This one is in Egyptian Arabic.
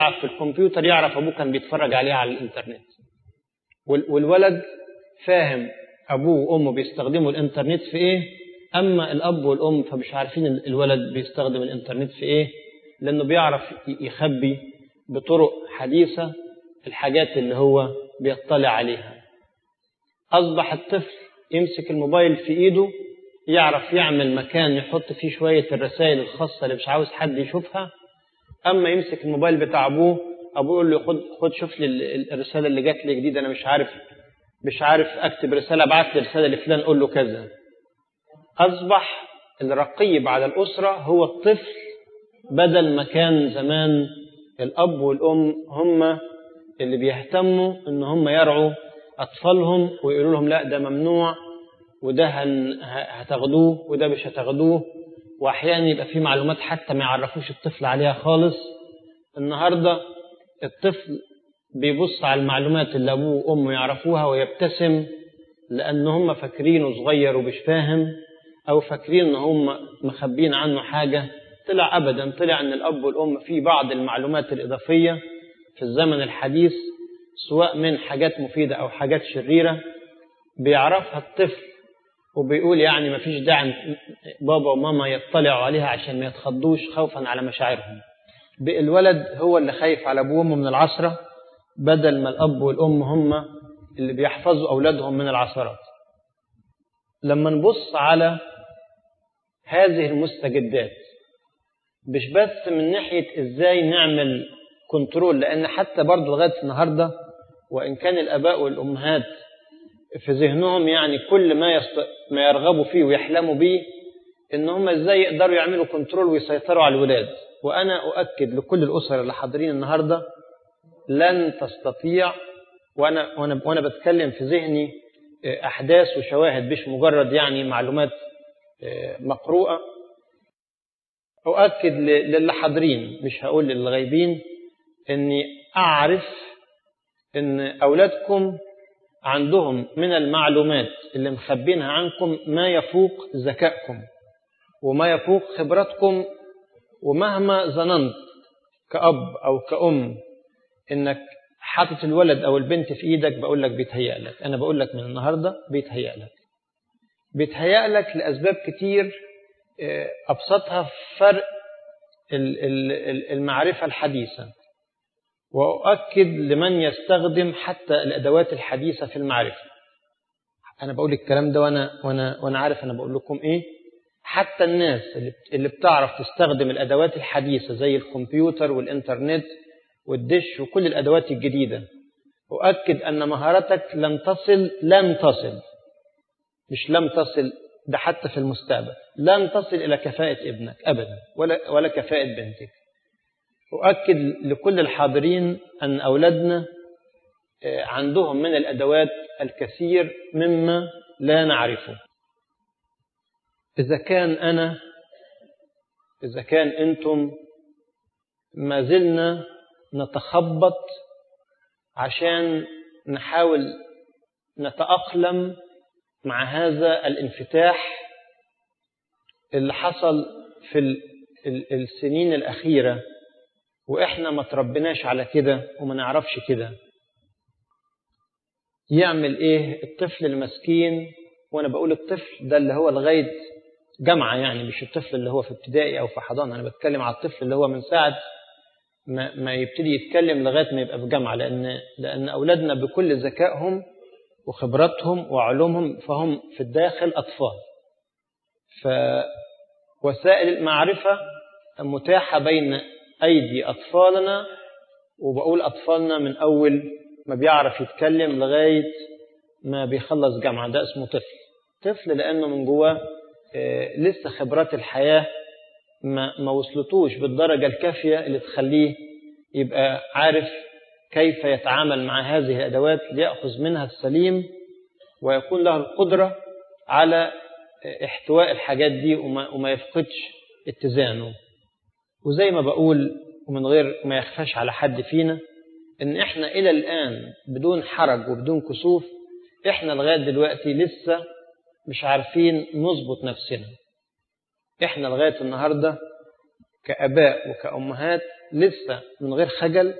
في الكمبيوتر يعرف ابوه كان بيتفرج عليه على الانترنت والولد فاهم ابوه وامه بيستخدموا الانترنت في ايه اما الاب والام فمش عارفين الولد بيستخدم الانترنت في ايه لانه بيعرف يخبي بطرق حديثه الحاجات اللي هو بيطلع عليها اصبح الطفل يمسك الموبايل في ايده يعرف يعمل مكان يحط فيه شويه الرسائل الخاصه اللي مش عاوز حد يشوفها اما يمسك الموبايل بتاع ابوه ابوه يقول له خد خد شوف لي الرساله اللي جات لي جديده انا مش عارف مش عارف اكتب رساله ابعت لي رساله لفلان قول له كذا اصبح الرقيب على الاسره هو الطفل بدل ما كان زمان الاب والام هم اللي بيهتموا ان هم يرعوا اطفالهم ويقولوا لهم لا ده ممنوع وده هتاخدوه وده مش هتاخدوه واحيانا يبقى في معلومات حتى ما يعرفوش الطفل عليها خالص النهارده الطفل بيبص على المعلومات اللي ابوه وامه يعرفوها ويبتسم لان هم فاكرينه صغير ومش فاهم او فاكرين ان هم مخبين عنه حاجه طلع ابدا طلع ان الاب والام في بعض المعلومات الاضافيه في الزمن الحديث سواء من حاجات مفيده او حاجات شريره بيعرفها الطفل وبيقول يعني ما فيش داعي بابا وماما يطلعوا عليها عشان ما يتخضوش خوفا على مشاعرهم الولد هو اللي خايف على ابوه وامه من العصره بدل ما الاب والام هم اللي بيحفظوا اولادهم من العثرات لما نبص على هذه المستجدات مش بس من ناحيه ازاي نعمل كنترول لان حتى برضه لغايه النهارده وان كان الاباء والامهات في ذهنهم يعني كل ما يست... ما يرغبوا فيه ويحلموا بيه ان هم ازاي يقدروا يعملوا كنترول ويسيطروا على الولاد وانا اؤكد لكل الاسر اللي حاضرين النهارده لن تستطيع وانا وانا وانا بتكلم في ذهني احداث وشواهد مش مجرد يعني معلومات مقروءه اؤكد للي حاضرين مش هقول للغايبين اني اعرف ان اولادكم عندهم من المعلومات اللي مخبينها عنكم ما يفوق ذكائكم وما يفوق خبرتكم ومهما ظننت كأب أو كأم إنك حاطط الولد أو البنت في إيدك بقول لك بيتهيأ لك أنا بقول لك من النهاردة بيتهيأ لك بيتهيأ لك لأسباب كتير أبسطها فرق المعرفة الحديثة وأؤكد لمن يستخدم حتى الأدوات الحديثة في المعرفة أنا بقول الكلام ده وأنا, وأنا, وأنا عارف أنا بقول لكم إيه حتى الناس اللي بتعرف تستخدم الأدوات الحديثة زي الكمبيوتر والإنترنت والدش وكل الأدوات الجديدة أؤكد أن مهارتك لن تصل لن تصل مش لم تصل ده حتى في المستقبل لن تصل إلى كفاءة ابنك أبدا ولا, ولا كفاءة بنتك أؤكد لكل الحاضرين أن أولادنا عندهم من الأدوات الكثير مما لا نعرفه إذا كان أنا إذا كان أنتم ما زلنا نتخبط عشان نحاول نتأقلم مع هذا الانفتاح اللي حصل في السنين الأخيرة وإحنا ما تربناش على كده وما نعرفش كده يعمل إيه الطفل المسكين وأنا بقول الطفل ده اللي هو لغاية جامعة يعني مش الطفل اللي هو في ابتدائي أو في حضانة أنا بتكلم على الطفل اللي هو من ساعة ما, ما يبتدي يتكلم لغاية ما يبقى في جامعة لأن لأن أولادنا بكل ذكائهم وخبراتهم وعلومهم فهم في الداخل أطفال فوسائل المعرفة متاحة بين أيدي أطفالنا وبقول أطفالنا من أول ما بيعرف يتكلم لغاية ما بيخلص جامعة ده اسمه طفل طفل لأنه من جواه لسه خبرات الحياة ما, ما وصلتوش بالدرجة الكافية اللي تخليه يبقى عارف كيف يتعامل مع هذه الأدوات ليأخذ منها السليم ويكون له القدرة على احتواء الحاجات دي وما, وما يفقدش اتزانه وزي ما بقول ومن غير ما يخفاش على حد فينا ان احنا الى الان بدون حرج وبدون كسوف احنا لغاية دلوقتي لسه مش عارفين نظبط نفسنا احنا لغاية النهاردة كأباء وكأمهات لسه من غير خجل